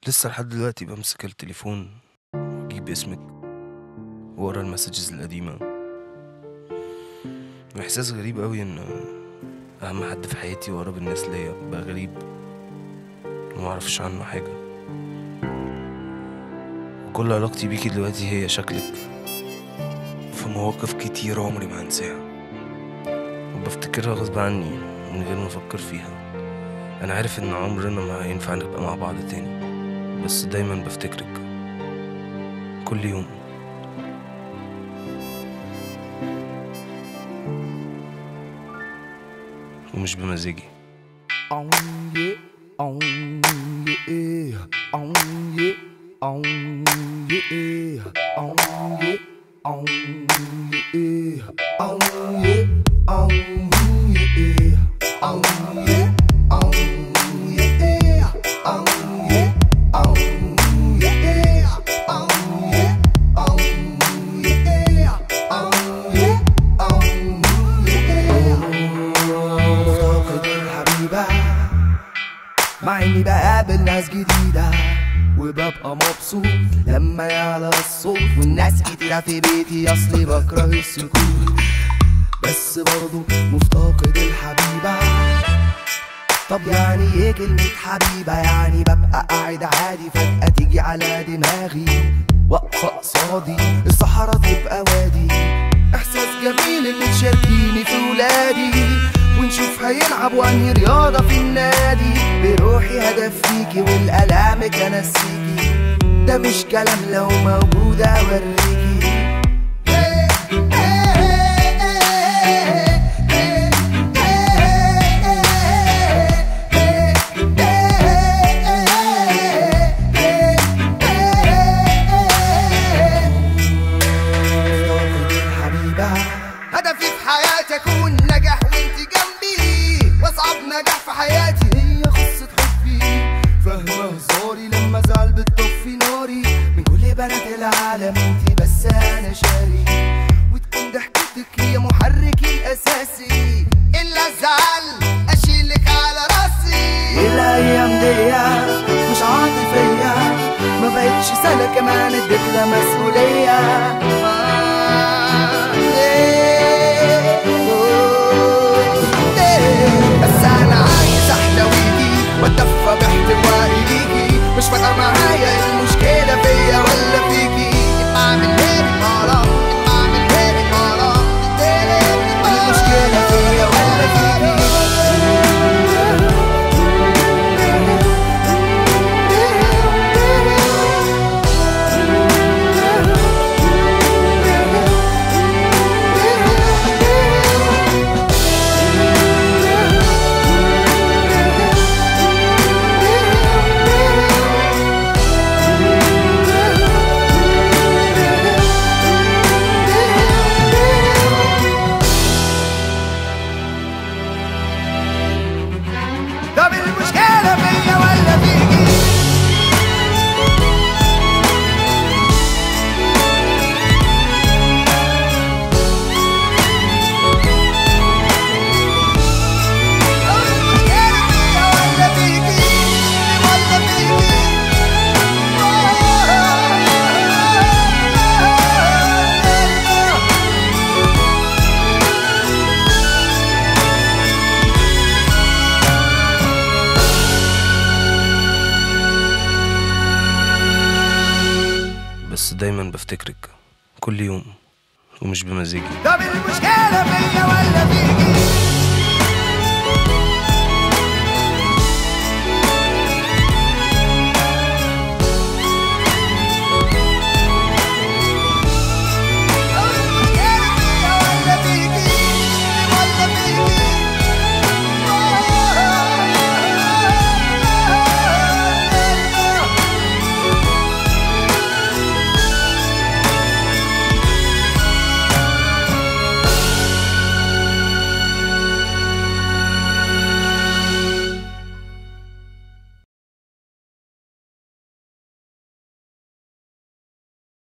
لسه لحد دلوقتي بمسك التليفون واجيب اسمك ورا المسجز القديمة واحساس غريب قوي ان اهم حد في حياتي واقرب الناس ليا بقى غريب ومعرفش عنه حاجة وكل علاقتي بيكي دلوقتي هي شكلك في مواقف كتير عمري ما هنساها وبفتكرها غصب عني من غير ما افكر فيها انا عارف ان عمرنا ما هينفع نبقى مع بعض تاني بس دايما بفتكرك كل يوم ومش بمزاجي On yeah, on yeah, on yeah, on yeah, on yeah, on yeah, on yeah, on yeah, on yeah, on yeah, on yeah, on yeah, on yeah, on yeah, on yeah, مفتقد الحبيبة مع اني بقابل ناس جديدة وببقى مبسوط لما يعلى الصوت والناس كتيرة في بيتي اصلي بكره السكوت بس برضو مفتقد الحبيبة طب يعني ايه كلمة حبيبة يعني ببقى قاعد عادي فجأة تيجي على دماغي واقفة قصادي الصحراء تبقى وادي احساس جميل ان تشاركيني في ولادي ونشوف هيلعبوا انهي رياضة في النادي بروحي هدفيكي والالامك انسيكي ده مش كلام لو موجودة اوريكي مفتقد الحبيبة هدفي في حياتي اكون نجاح وانت جنبي واصعب نجاح في حياتي هي قصة حبي فاهمة هزاري لما ازعل بتطفي ناري من كل بنات العالم انت بس انا شاري وتكون ضحكتك هي محركي الاساسي الا الزعل اشيلك على راسي الايام دي مش عاطفية ما بقتش سنة كمان اديتها مسؤولية آه، إيه، أوه، إيه. بس انا عايز احتويكي واتدفى باحتوائي ليكي مش فارقة معايا المشكلة فيا ولا فيكي اعمل هيك مرة اعمل هيك مرة المشكلة فيا ولا فيكي طب المشكلة فيا ولا فيكي طب المشكلة فيا ولا فيكي ولا فيكي بس دايما بفتكرك كل يوم ومش بمزاجي طب المشكلة فيا ولا فيكي